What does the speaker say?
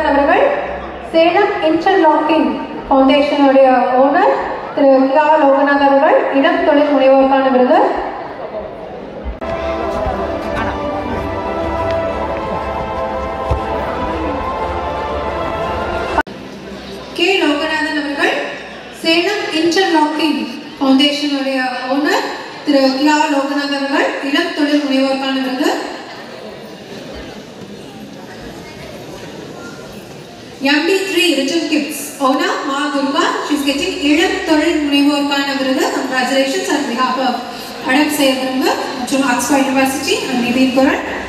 லோகநாதன் அவர்கள் சேலம் இன்டர்லாக்கிங் ஃபவுண்டேஷனுடைய ஓனர் திரு கிலா லோகநாத் அவர்கள் இளம் தொழில் முனைவோருக்கான விருது கே லோகநாதன் அவர்கள் சேலம் இன்டர்லாக்கிங் ஃபவுண்டேஷனுடைய ஓனர் திரு கிலா லோகநாத் அவர்கள் இளம் தொழில் முனைவோருக்கான விருது MD3 Written Gifts. Ona Ma Durga, she's getting இளம் தொழில் முனைவோருக்கான விருது. Congratulations on behalf of அடம் செயல்படுங்க மற்றும் ஆக்ஸ்போர்ட் யூனிவர்சிட்டி அண்ட் நிதின் குரல்